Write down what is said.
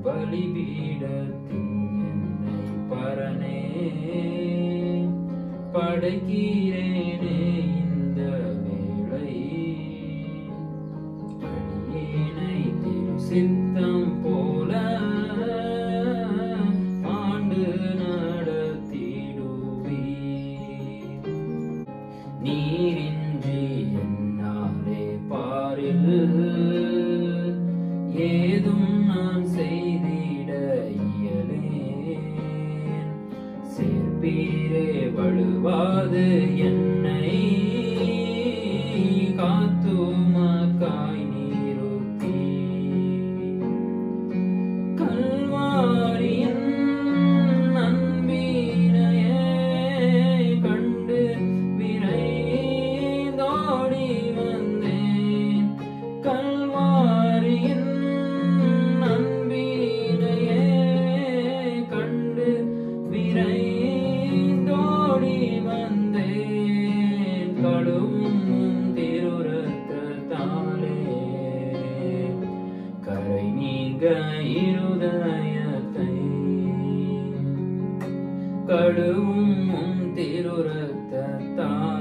பலிபீடத்தில் என்னை பரனே படைக்கிறேனே இந்த வேளை அடியேனை திரு சித்தம் போல ஆண்டு நடத்திடுவீர் நீரின்றி என்னாலே பாரில் ஏதும் நான் செய்திட இயலேன் சேர்ப்பீரே வழுவாது என்னை காத்துமக்காய் நீருத்தி கல்வாரியின் நன்பினையே கண்டு விரைந்தோடி வந்தேன் கல்வாரியின் நன்பினையே கண்டு விரைந்தோடி வந்தேன் கழுவும் திருரத்தாலே கரை நீங்க இருதயத்தை கழுவும் உம் திருரத்தாலே